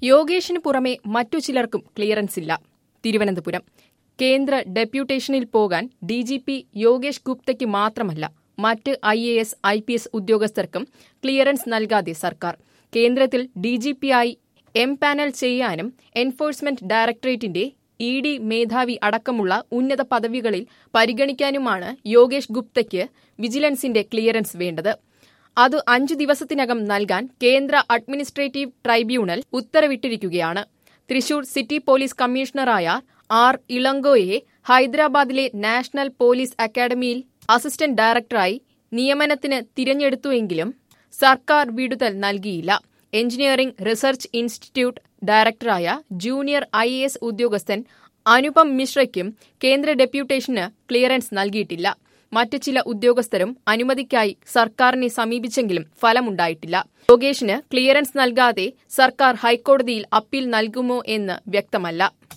യോഗേഷിന് പുറമെ മറ്റു ചിലർക്കും ക്ലിയറൻസ് ഇല്ല തിരുവനന്തപുരം കേന്ദ്ര ഡെപ്യൂട്ടേഷനിൽ പോകാൻ ഡി ജി പി യോഗേഷ് ഗുപ്തയ്ക്ക് മാത്രമല്ല മറ്റ് I A S I P S ഉദ്യോഗസ്ഥർക്കും ക്ലിയറൻസ് നൽകാതെ സർക്കാർ കേന്ദ്രത്തിൽ ഡി ജി പി ആയി എം പാനൽ ചെയ്യാനും എൻഫോഴ്സ്മെന്റ് ഡയറക്ടറേറ്റിന്റെ ഇ ഡി മേധാവി അടക്കമുള്ള ഉന്നത പദവികളിൽ പരിഗണിക്കാനുമാണ് യോഗേഷ് ഗുപ്തയ്ക്ക് വിജിലൻസിന്റെ ക്ലിയറൻസ് വേണ്ടത് അത് അഞ്ചു ദിവസത്തിനകം നൽകാൻ കേന്ദ്ര അഡ്മിനിസ്ട്രേറ്റീവ് ട്രൈബ്യൂണൽ ഉത്തരവിട്ടിരിക്കുകയാണ് തൃശൂർ സിറ്റി പോലീസ് കമ്മീഷണറായ ആർ ഇളങ്കോയെ ഹൈദരാബാദിലെ നാഷണൽ പോലീസ് അക്കാദമിയിൽ അസിസ്റ്റന്റ് ഡയറക്ടറായി നിയമനത്തിന് തിരഞ്ഞെടുത്തുവെങ്കിലും സർക്കാർ വിടുതൽ നൽകിയില്ല എഞ്ചിനീയറിംഗ് റിസർച്ച് ഇൻസ്റ്റിറ്റ്യൂട്ട് ഡയറക്ടറായ ജൂനിയർ ഐ എസ് ഉദ്യോഗസ്ഥൻ അനുപം മിശ്രയ്ക്കും കേന്ദ്ര ഡെപ്യൂട്ടേഷന് ക്ലിയറൻസ് നൽകിയിട്ടില്ല മറ്റു ചില ഉദ്യോഗസ്ഥരും അനുമതിക്കായി സർക്കാരിനെ സമീപിച്ചെങ്കിലും ഫലമുണ്ടായിട്ടില്ല യോഗേഷിന് ക്ലിയറൻസ് നൽകാതെ സർക്കാർ ഹൈക്കോടതിയിൽ അപ്പീൽ നൽകുമോ എന്ന് വ്യക്തമല്ല